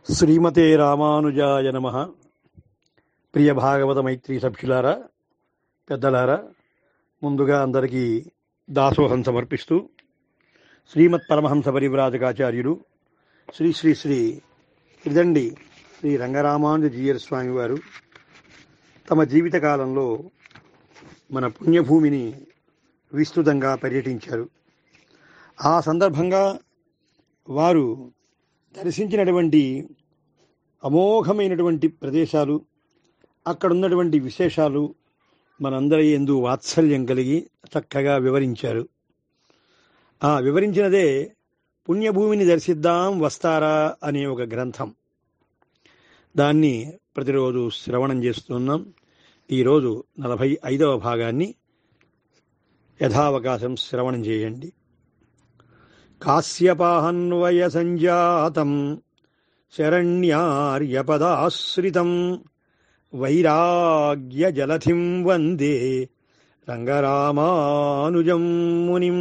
శ్రీమతే రామానుజాయ నమ ప్రియ భాగవత మైత్రి సభ్యులారా పెద్దలారా ముందుగా అందరికీ దాసోహం సమర్పిస్తూ శ్రీమత్ పరమహంస పరివ్రాజకాచార్యులు శ్రీ శ్రీ శ్రీ ఇదండి శ్రీ రంగరామానుజీయర్ స్వామి వారు తమ జీవితకాలంలో మన పుణ్యభూమిని విస్తృతంగా పర్యటించారు ఆ సందర్భంగా వారు దర్శించినటువంటి అమోఘమైనటువంటి ప్రదేశాలు అక్కడ ఉన్నటువంటి విశేషాలు మనందరి ఎందు వాత్సల్యం కలిగి చక్కగా వివరించారు ఆ వివరించినదే పుణ్యభూమిని దర్శిద్దాం వస్తారా అనే ఒక గ్రంథం దాన్ని ప్రతిరోజు శ్రవణం చేస్తున్నాం ఈరోజు నలభై ఐదవ భాగాన్ని యథావకాశం శ్రవణం చేయండి కాశ్యపాహన్వయ సంజాతం శరణ్యార్యపదాశ్రితం వైరాగ్య జలధిం వందే రంగరామానుజం మునిం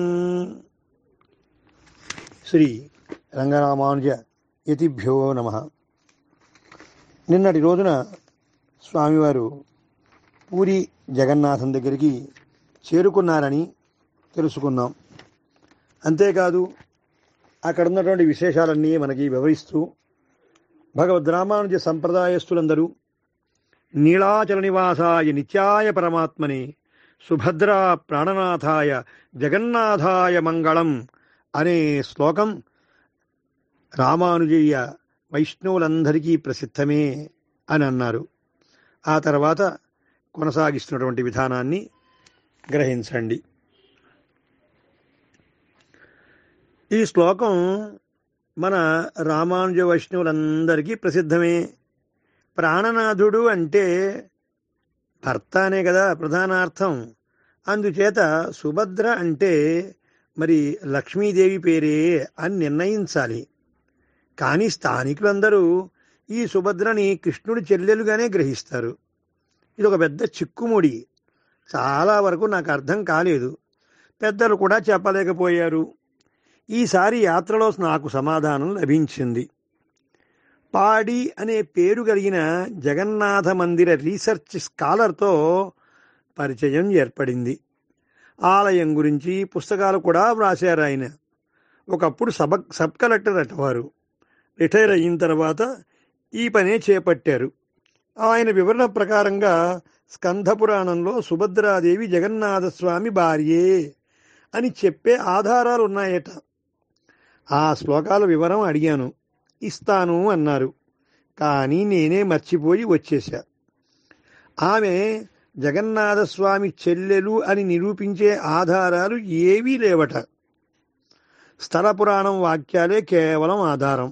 శ్రీ రంగరామానుజ యతిభ్యో నమ నిన్నటి రోజున స్వామివారు పూరి జగన్నాథం దగ్గరికి చేరుకున్నారని తెలుసుకున్నాం అంతేకాదు అక్కడ ఉన్నటువంటి విశేషాలన్నీ మనకి వివరిస్తూ భగవద్ రామానుజ సంప్రదాయస్తులందరూ నీళాచల నివాసాయ నిత్యాయ పరమాత్మనే సుభద్రా ప్రాణనాథాయ జగన్నాథాయ మంగళం అనే శ్లోకం రామానుజయ్య వైష్ణవులందరికీ ప్రసిద్ధమే అని అన్నారు ఆ తర్వాత కొనసాగిస్తున్నటువంటి విధానాన్ని గ్రహించండి ఈ శ్లోకం మన రామానుజ వైష్ణవులందరికీ ప్రసిద్ధమే ప్రాణనాథుడు అంటే భర్త అనే కదా ప్రధానార్థం అందుచేత సుభద్ర అంటే మరి లక్ష్మీదేవి పేరే అని నిర్ణయించాలి కానీ స్థానికులందరూ ఈ సుభద్రని కృష్ణుడి చెల్లెలుగానే గ్రహిస్తారు ఇది ఒక పెద్ద చిక్కుముడి చాలా వరకు నాకు అర్థం కాలేదు పెద్దలు కూడా చెప్పలేకపోయారు ఈసారి యాత్రలో నాకు సమాధానం లభించింది పాడి అనే పేరు కలిగిన జగన్నాథ మందిర రీసెర్చ్ స్కాలర్తో పరిచయం ఏర్పడింది ఆలయం గురించి పుస్తకాలు కూడా వ్రాశారు ఆయన ఒకప్పుడు సబ సబ్ కలెక్టర్ అటవారు రిటైర్ అయిన తర్వాత ఈ పనే చేపట్టారు ఆయన వివరణ ప్రకారంగా స్కంధ పురాణంలో సుభద్రాదేవి జగన్నాథ స్వామి భార్యే అని చెప్పే ఆధారాలు ఉన్నాయట ఆ శ్లోకాల వివరం అడిగాను ఇస్తాను అన్నారు కానీ నేనే మర్చిపోయి వచ్చేశా ఆమె జగన్నాథస్వామి చెల్లెలు అని నిరూపించే ఆధారాలు ఏవీ లేవట స్థల పురాణం వాక్యాలే కేవలం ఆధారం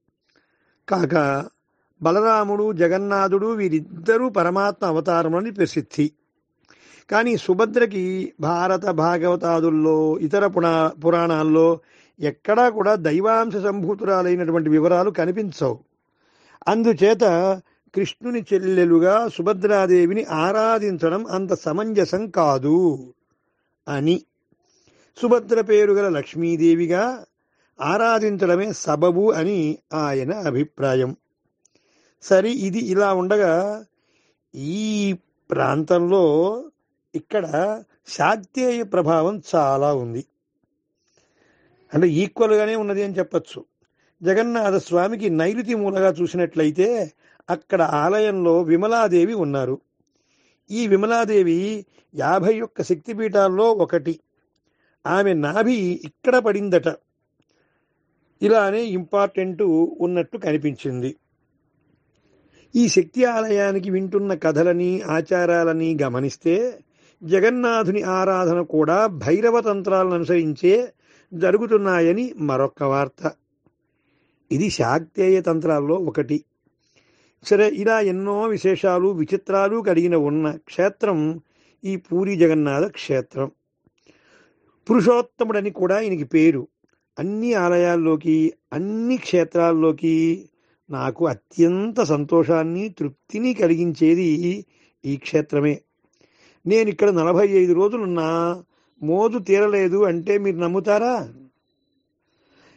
కాక బలరాముడు జగన్నాథుడు వీరిద్దరూ పరమాత్మ అవతారములని ప్రసిద్ధి కానీ సుభద్రకి భారత భాగవతాదుల్లో ఇతర పురా పురాణాల్లో ఎక్కడా కూడా దైవాంశ సంభూతురాలైనటువంటి వివరాలు కనిపించవు అందుచేత కృష్ణుని చెల్లెలుగా సుభద్రాదేవిని ఆరాధించడం అంత సమంజసం కాదు అని సుభద్ర పేరు గల లక్ష్మీదేవిగా ఆరాధించడమే సబబు అని ఆయన అభిప్రాయం సరి ఇది ఇలా ఉండగా ఈ ప్రాంతంలో ఇక్కడ శాక్తేయ ప్రభావం చాలా ఉంది అంటే ఈక్వల్గానే ఉన్నది అని చెప్పచ్చు జగన్నాథ స్వామికి నైరుతి మూలగా చూసినట్లయితే అక్కడ ఆలయంలో విమలాదేవి ఉన్నారు ఈ విమలాదేవి యాభై ఒక్క శక్తిపీఠాల్లో ఒకటి ఆమె నాభి ఇక్కడ పడిందట ఇలానే ఇంపార్టెంట్ ఉన్నట్టు కనిపించింది ఈ శక్తి ఆలయానికి వింటున్న కథలని ఆచారాలని గమనిస్తే జగన్నాథుని ఆరాధన కూడా భైరవ తంత్రాలను అనుసరించే జరుగుతున్నాయని మరొక వార్త ఇది శాక్తేయ తంత్రాల్లో ఒకటి సరే ఇలా ఎన్నో విశేషాలు విచిత్రాలు కలిగిన ఉన్న క్షేత్రం ఈ పూరి జగన్నాథ క్షేత్రం పురుషోత్తముడని కూడా ఈయనకి పేరు అన్ని ఆలయాల్లోకి అన్ని క్షేత్రాల్లోకి నాకు అత్యంత సంతోషాన్ని తృప్తిని కలిగించేది ఈ క్షేత్రమే నేను ఇక్కడ నలభై ఐదు రోజులున్నా మోజు తీరలేదు అంటే మీరు నమ్ముతారా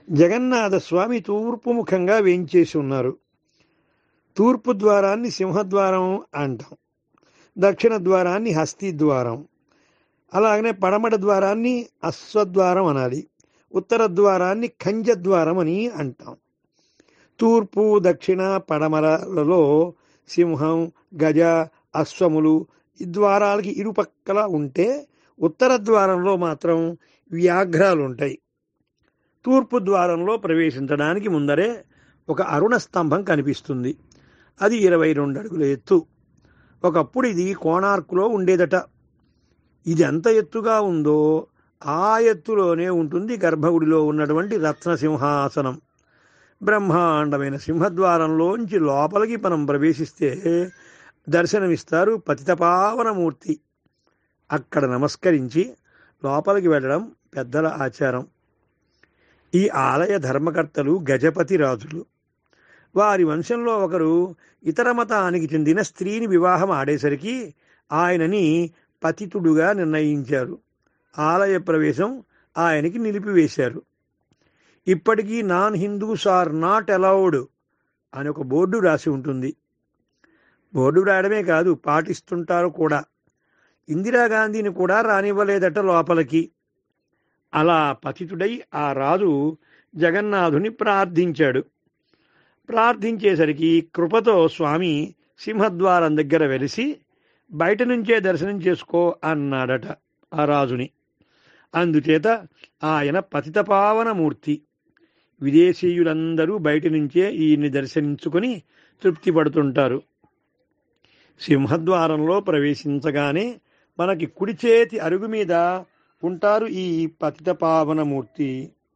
జగన్నాథ స్వామి తూర్పు ముఖంగా వేయించేసి ఉన్నారు తూర్పు ద్వారాన్ని సింహద్వారం అంటాం దక్షిణ ద్వారాన్ని హస్తి ద్వారం అలాగనే పడమట ద్వారాన్ని అశ్వద్వారం అనాలి ఉత్తర ద్వారాన్ని ఖంజద్వారం అని అంటాం తూర్పు దక్షిణ పడమరలలో సింహం గజ అశ్వములు ఈ ద్వారాలకి ఇరుపక్కల ఉంటే ఉత్తర ద్వారంలో మాత్రం వ్యాఘ్రాలు ఉంటాయి తూర్పు ద్వారంలో ప్రవేశించడానికి ముందరే ఒక అరుణ స్తంభం కనిపిస్తుంది అది ఇరవై రెండు అడుగుల ఎత్తు ఒకప్పుడు ఇది కోణార్కులో ఉండేదట ఇది ఎంత ఎత్తుగా ఉందో ఆ ఎత్తులోనే ఉంటుంది గర్భగుడిలో ఉన్నటువంటి రత్న సింహాసనం బ్రహ్మాండమైన సింహద్వారంలోంచి లోపలికి మనం ప్రవేశిస్తే దర్శనమిస్తారు పతితపావనమూర్తి అక్కడ నమస్కరించి లోపలికి వెళ్ళడం పెద్దల ఆచారం ఈ ఆలయ ధర్మకర్తలు గజపతి రాజులు వారి వంశంలో ఒకరు ఇతర మతానికి చెందిన స్త్రీని వివాహం ఆడేసరికి ఆయనని పతితుడుగా నిర్ణయించారు ఆలయ ప్రవేశం ఆయనకి నిలిపివేశారు ఇప్పటికీ non Hindus are not allowed అని ఒక బోర్డు రాసి ఉంటుంది బోర్డు రాయడమే కాదు పాటిస్తుంటారు కూడా ఇందిరాగాంధీని కూడా రానివ్వలేదట లోపలికి అలా పతితుడై ఆ రాజు జగన్నాథుని ప్రార్థించాడు ప్రార్థించేసరికి కృపతో స్వామి సింహద్వారం దగ్గర వెలిసి బయట నుంచే దర్శనం చేసుకో అన్నాడట ఆ రాజుని అందుచేత ఆయన పతితపావనమూర్తి విదేశీయులందరూ బయట నుంచే ఈయన్ని దర్శించుకొని తృప్తి పడుతుంటారు సింహద్వారంలో ప్రవేశించగానే మనకి కుడి చేతి అరుగు మీద ఉంటారు ఈ పతితపావనమూర్తి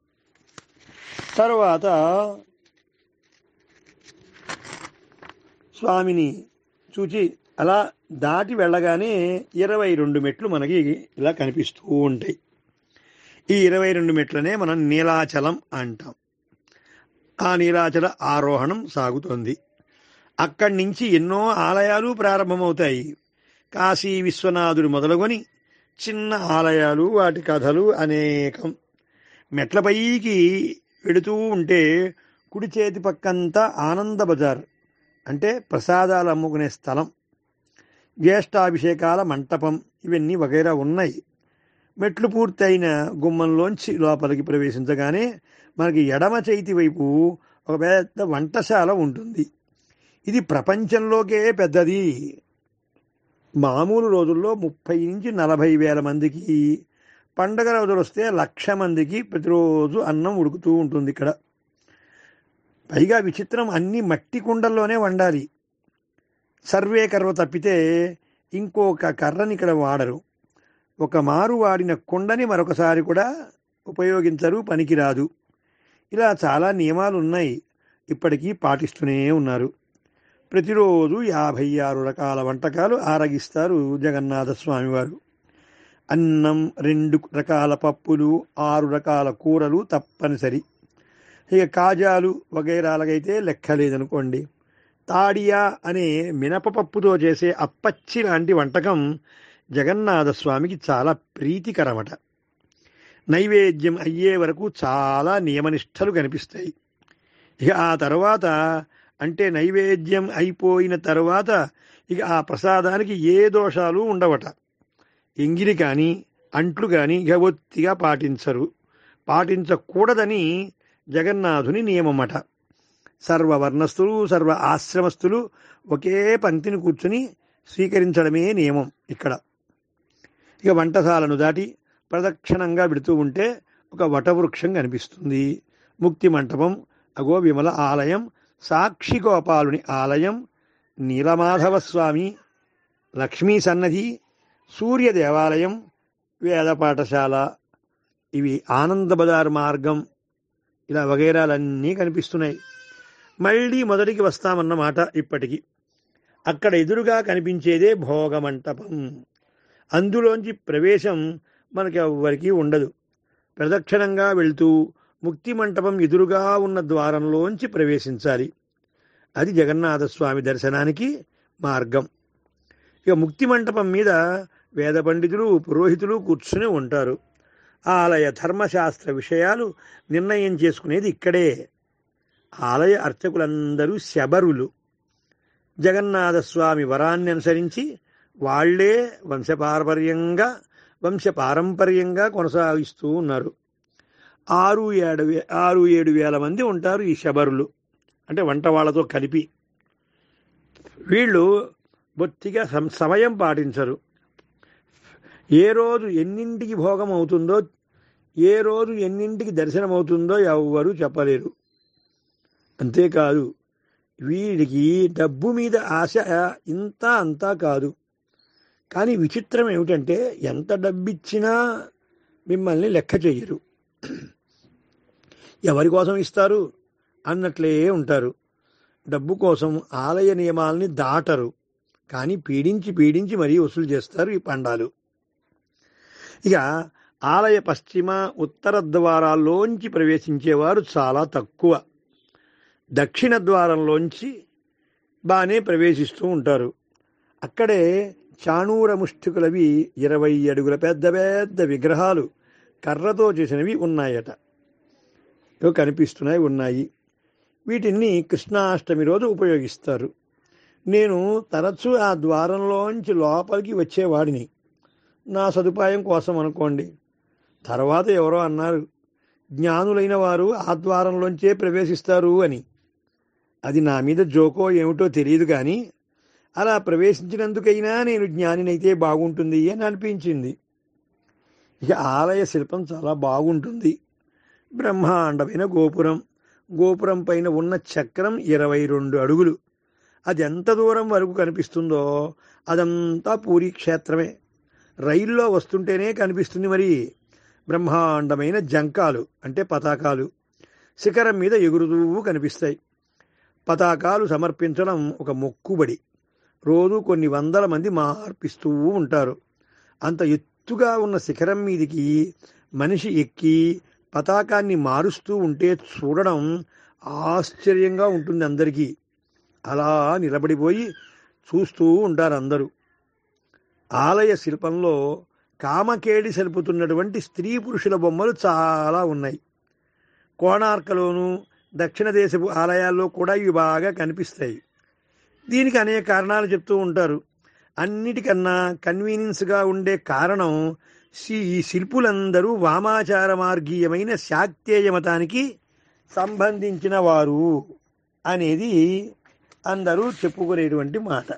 తర్వాత స్వామిని చూచి అలా దాటి వెళ్ళగానే ఇరవై రెండు మెట్లు మనకి ఇలా కనిపిస్తూ ఉంటాయి ఈ ఇరవై రెండు మెట్లనే మనం నీలాచలం అంటాం ఆ నీలాచల ఆరోహణం సాగుతోంది అక్కడి నుంచి ఎన్నో ఆలయాలు ప్రారంభమవుతాయి కాశీ విశ్వనాథుడు మొదలుకొని చిన్న ఆలయాలు వాటి కథలు అనేకం మెట్లపైకి వెడుతూ ఉంటే కుడి చేతి పక్కంతా ఆనంద బజార్ అంటే ప్రసాదాలు అమ్ముకునే స్థలం జ్యేష్ఠాభిషేకాల మంటపం ఇవన్నీ వగైరా ఉన్నాయి మెట్లు పూర్తయిన గుమ్మంలోంచి లోపలికి ప్రవేశించగానే మనకి ఎడమ చేతి వైపు ఒక పెద్ద వంటశాల ఉంటుంది ఇది ప్రపంచంలోకే పెద్దది మామూలు రోజుల్లో ముప్పై నుంచి నలభై వేల మందికి పండగ రోజులు వస్తే లక్ష మందికి ప్రతిరోజు అన్నం ఉడుకుతూ ఉంటుంది ఇక్కడ పైగా విచిత్రం అన్ని మట్టి కుండల్లోనే వండాలి సర్వే కర్వ తప్పితే ఇంకొక కర్రని ఇక్కడ వాడరు ఒక మారు వాడిన కుండని మరొకసారి కూడా ఉపయోగించరు పనికిరాదు ఇలా చాలా నియమాలు ఉన్నాయి ఇప్పటికీ పాటిస్తూనే ఉన్నారు ప్రతిరోజు యాభై ఆరు రకాల వంటకాలు ఆరగిస్తారు జగన్నాథ స్వామివారు అన్నం రెండు రకాల పప్పులు ఆరు రకాల కూరలు తప్పనిసరి ఇక కాజాలు వగైరాలకైతే లెక్కలేదనుకోండి తాడియా అనే మినపపప్పుతో చేసే అప్పచ్చి లాంటి వంటకం జగన్నాథ స్వామికి చాలా ప్రీతికరమట నైవేద్యం అయ్యే వరకు చాలా నియమనిష్టలు కనిపిస్తాయి ఇక ఆ తర్వాత అంటే నైవేద్యం అయిపోయిన తర్వాత ఇక ఆ ప్రసాదానికి ఏ దోషాలు ఉండవట ఎంగిలి కానీ అంట్లు కానీ ఇక ఒత్తిగా పాటించరు పాటించకూడదని జగన్నాథుని నియమమట సర్వ వర్ణస్థులు సర్వ ఆశ్రమస్థులు ఒకే పంక్తిని కూర్చుని స్వీకరించడమే నియమం ఇక్కడ ఇక వంటశాలను దాటి ప్రదక్షిణంగా పెడుతూ ఉంటే ఒక వటవృక్షం కనిపిస్తుంది ముక్తి మంటపం అగో విమల ఆలయం సాక్షి గోపాలుని ఆలయం నీలమాధవ స్వామి లక్ష్మీ సన్నధి సూర్య దేవాలయం వేద పాఠశాల ఇవి ఆనంద బజార్ మార్గం ఇలా వగైరాలన్నీ కనిపిస్తున్నాయి మళ్ళీ మొదటికి వస్తామన్నమాట ఇప్పటికి అక్కడ ఎదురుగా కనిపించేదే భోగమంటపం అందులోంచి ప్రవేశం మనకి ఎవ్వరికీ ఉండదు ప్రదక్షిణంగా వెళ్తూ ముక్తి మంటపం ఎదురుగా ఉన్న ద్వారంలోంచి ప్రవేశించాలి అది జగన్నాథస్వామి దర్శనానికి మార్గం ఇక ముక్తి మంటపం మీద వేద పండితులు పురోహితులు కూర్చుని ఉంటారు ఆలయ ధర్మశాస్త్ర విషయాలు నిర్ణయం చేసుకునేది ఇక్కడే ఆలయ అర్చకులందరూ శబరులు జగన్నాథస్వామి వరాన్ని అనుసరించి వాళ్లే వంశపారంపర్యంగా వంశపారంపర్యంగా కొనసాగిస్తూ ఉన్నారు ఆరు ఏడు వే ఆరు ఏడు వేల మంది ఉంటారు ఈ శబరులు అంటే వంట వాళ్ళతో కలిపి వీళ్ళు బొత్తిగా సం- సమయం పాటించరు ఏ రోజు ఎన్నింటికి భోగం అవుతుందో ఏ రోజు ఎన్నింటికి దర్శనం అవుతుందో ఎవ్వరూ చెప్పలేరు అంతేకాదు వీడికి డబ్బు మీద ఆశ ఇంత అంతా కాదు కానీ విచిత్రం ఏమిటంటే ఎంత డబ్బిచ్చినా మిమ్మల్ని లెక్క చెయ్యరు ఎవరి కోసం ఇస్తారు అన్నట్లే ఉంటారు డబ్బు కోసం ఆలయ నియమాల్ని దాటరు కానీ పీడించి పీడించి మరీ వసూలు చేస్తారు ఈ పండాలు ఇక ఆలయ పశ్చిమ ఉత్తర ద్వారాల్లోంచి ప్రవేశించేవారు చాలా తక్కువ దక్షిణ ద్వారంలోంచి బాగానే ప్రవేశిస్తూ ఉంటారు అక్కడే చాణూర ముష్టికులవి ఇరవై అడుగుల పెద్ద పెద్ద విగ్రహాలు కర్రతో చేసినవి ఉన్నాయట ఇవి కనిపిస్తున్నాయి ఉన్నాయి వీటిని కృష్ణాష్టమి రోజు ఉపయోగిస్తారు నేను తరచూ ఆ ద్వారంలోంచి లోపలికి వచ్చేవాడిని నా సదుపాయం కోసం అనుకోండి తర్వాత ఎవరో అన్నారు జ్ఞానులైన వారు ఆ ద్వారంలోంచే ప్రవేశిస్తారు అని అది నా మీద జోకో ఏమిటో తెలియదు కానీ అలా ప్రవేశించినందుకైనా నేను జ్ఞానినైతే బాగుంటుంది అని అనిపించింది ఇక ఆలయ శిల్పం చాలా బాగుంటుంది బ్రహ్మాండమైన గోపురం గోపురం పైన ఉన్న చక్రం ఇరవై రెండు అడుగులు అది ఎంత దూరం వరకు కనిపిస్తుందో అదంతా పూరీ క్షేత్రమే రైల్లో వస్తుంటేనే కనిపిస్తుంది మరి బ్రహ్మాండమైన జంకాలు అంటే పతాకాలు శిఖరం మీద ఎగురుతూ కనిపిస్తాయి పతాకాలు సమర్పించడం ఒక మొక్కుబడి రోజు కొన్ని వందల మంది మార్పిస్తూ ఉంటారు అంత ఎత్తుగా ఉన్న శిఖరం మీదికి మనిషి ఎక్కి పతాకాన్ని మారుస్తూ ఉంటే చూడడం ఆశ్చర్యంగా ఉంటుంది అందరికీ అలా నిలబడిపోయి చూస్తూ ఉంటారు అందరూ ఆలయ శిల్పంలో కామకేడి సలుపుతున్నటువంటి స్త్రీ పురుషుల బొమ్మలు చాలా ఉన్నాయి కోణార్కలోను దక్షిణ దేశపు ఆలయాల్లో కూడా ఇవి బాగా కనిపిస్తాయి దీనికి అనేక కారణాలు చెప్తూ ఉంటారు అన్నిటికన్నా కన్వీనియన్స్గా ఉండే కారణం సి- ఈ శిల్పులందరూ వామాచార మార్గీయమైన శాక్తేయ మతానికి సంబంధించిన వారు అనేది అందరూ చెప్పుకునేటువంటి మాట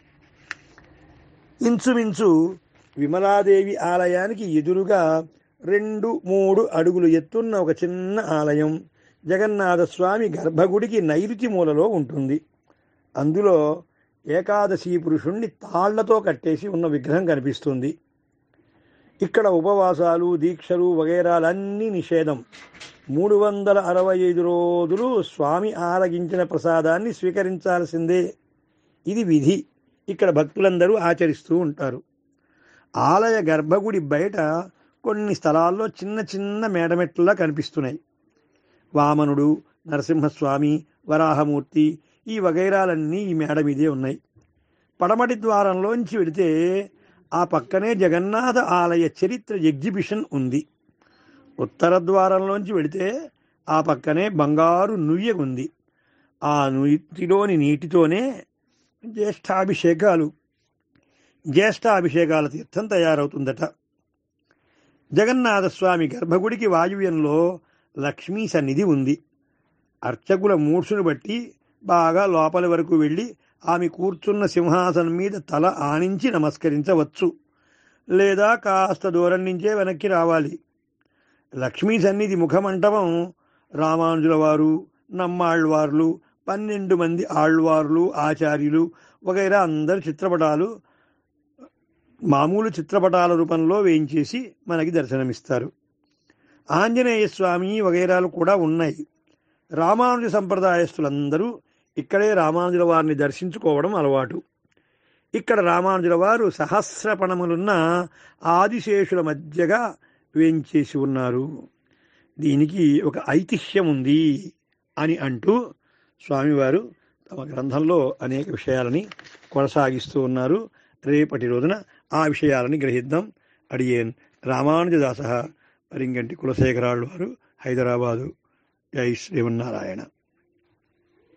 ఇంచుమించు విమలాదేవి ఆలయానికి ఎదురుగా రెండు మూడు అడుగులు ఎత్తున్న ఒక చిన్న ఆలయం జగన్నాథస్వామి గర్భగుడికి నైరుతి మూలలో ఉంటుంది అందులో ఏకాదశి పురుషుణ్ణి తాళ్లతో కట్టేసి ఉన్న విగ్రహం కనిపిస్తుంది ఇక్కడ ఉపవాసాలు దీక్షలు వగైరాలన్నీ నిషేధం మూడు వందల అరవై ఐదు రోజులు స్వామి ఆరగించిన ప్రసాదాన్ని స్వీకరించాల్సిందే ఇది విధి ఇక్కడ భక్తులందరూ ఆచరిస్తూ ఉంటారు ఆలయ గర్భగుడి బయట కొన్ని స్థలాల్లో చిన్న చిన్న మేడమెట్లా కనిపిస్తున్నాయి వామనుడు నరసింహస్వామి వరాహమూర్తి ఈ వగైరాలన్నీ ఈ మేడ మీదే ఉన్నాయి పడమటి ద్వారంలోంచి వెడితే ఆ పక్కనే జగన్నాథ ఆలయ చరిత్ర ఎగ్జిబిషన్ ఉంది ఉత్తర ద్వారంలోంచి వెడితే ఆ పక్కనే బంగారు నుయ్య ఉంది ఆ నుయ్యిలోని నీటితోనే జ్యేష్ఠాభిషేకాలు జ్యేష్ఠాభిషేకాల తీర్థం తయారవుతుందట జగన్నాథస్వామి గర్భగుడికి వాయువ్యంలో లక్ష్మీ సన్నిధి ఉంది అర్చకుల మూర్ఛను బట్టి బాగా లోపలి వరకు వెళ్ళి ఆమె కూర్చున్న సింహాసనం మీద తల ఆనించి నమస్కరించవచ్చు లేదా కాస్త దూరం నుంచే వెనక్కి రావాలి లక్ష్మీ సన్నిధి ముఖమంటపం రామానుజుల వారు నమ్మాళ్వార్లు పన్నెండు మంది ఆళ్వార్లు ఆచార్యులు వగైరా అందరి చిత్రపటాలు మామూలు చిత్రపటాల రూపంలో వేయించేసి మనకి దర్శనమిస్తారు ఆంజనేయ స్వామి వగైరాలు కూడా ఉన్నాయి రామానుజ సంప్రదాయస్తులందరూ ఇక్కడే రామానుజుల వారిని దర్శించుకోవడం అలవాటు ఇక్కడ రామానుజుల వారు సహస్రపణములున్న ఆదిశేషుల మధ్యగా వేంచేసి ఉన్నారు దీనికి ఒక ఐతిహ్యం ఉంది అని అంటూ స్వామివారు తమ గ్రంథంలో అనేక విషయాలని కొనసాగిస్తూ ఉన్నారు రేపటి రోజున ఆ విషయాలని గ్రహిద్దాం అడియేన్ రామానుజదాస వరింగంటి కులశేఖరాళ్ళు వారు హైదరాబాదు జై శ్రీమన్నారాయణ